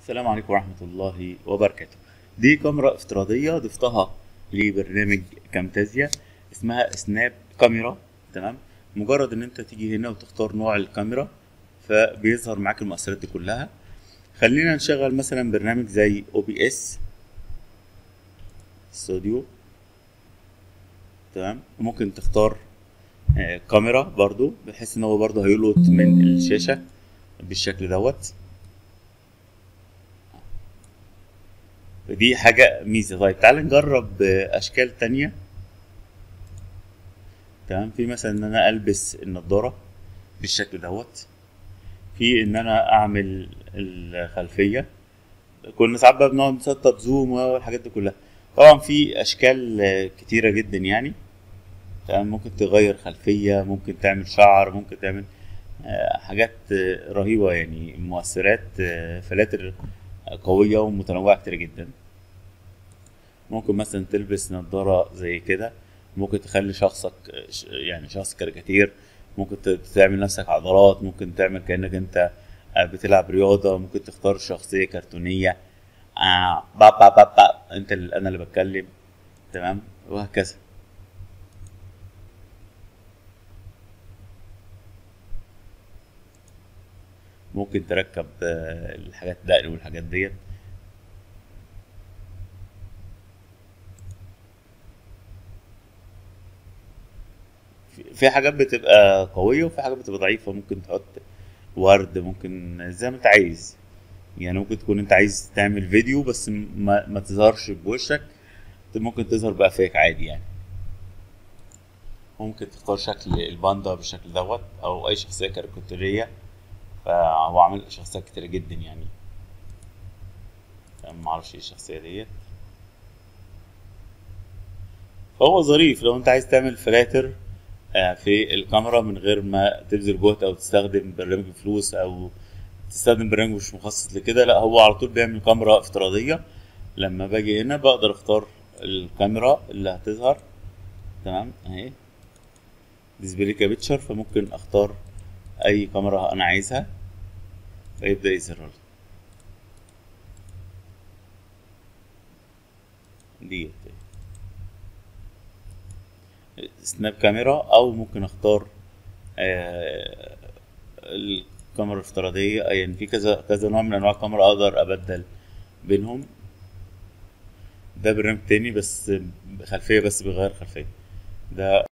السلام عليكم ورحمة الله وبركاته دي كاميرا افتراضية ضفتها لبرنامج كامتازيا اسمها سناب كاميرا تمام مجرد ان انت تيجي هنا وتختار نوع الكاميرا فبيظهر معاك المؤثرات دي كلها خلينا نشغل مثلا برنامج زي او بي اس استوديو تمام ممكن تختار آه، كاميرا برضو بحيث ان هو برضو هيلقط من الشاشة بالشكل دوت دي حاجة ميزة طيب تعال نجرب آه، أشكال تانية تمام في مثلا إن أنا ألبس النضارة بالشكل دوت في إن أنا أعمل الخلفية كنا ساعات بقى بنقعد نسطب زوم والحاجات دي كلها طبعا في أشكال آه، كتيرة جدا يعني تمام ممكن تغير خلفية ممكن تعمل شعر ممكن تعمل آه، حاجات آه، رهيبة يعني مؤثرات آه، فلاتر قوية ومتنوعة كتير جدا ممكن مثلا تلبس نظارة زي كده ممكن تخلي شخصك آه، ش- يعني شخص كاريكاتير ممكن ت- تعمل نفسك عضلات ممكن تعمل كأنك انت آه، بتلعب رياضة ممكن تختار شخصية كرتونية آه با با با با انت اللي انا اللي بتكلم تمام وهكذا ممكن تركب آه، الحاجات دقن والحاجات ديت في- في حاجات بتبقى قوية وفي حاجات بتبقى ضعيفة ممكن تحط ورد ممكن زي ما انت عايز يعني ممكن تكون انت عايز تعمل فيديو بس م- ما, ما تظهرش بوشك ممكن تظهر بقى عادي يعني ممكن تختار شكل الباندا بالشكل دوت او اي شخصية كاريكاتيرية فهو عامل شخصيات كتيرة جدا يعني معرفش ايه الشخصية ديت فهو ظريف لو انت عايز تعمل فلاتر آه، في الكاميرا من غير ما تبذل جهد او تستخدم برنامج فلوس او تستخدم برنامج مش مخصص لكده لا هو على طول بيعمل كاميرا افتراضية لما باجي هنا بقدر اختار الكاميرا اللي هتظهر تمام اهي ديسبلاي كابتشر فممكن اختار اي كاميرا انا عايزها فيبدأ يظهر لي ديت سناب كاميرا او ممكن اختار آه، الكاميرا الافتراضية يعني في كذا كذا نوع من انواع الكاميرا اقدر ابدل بينهم ده برنامج تاني بس خلفية بس بيغير خلفية ده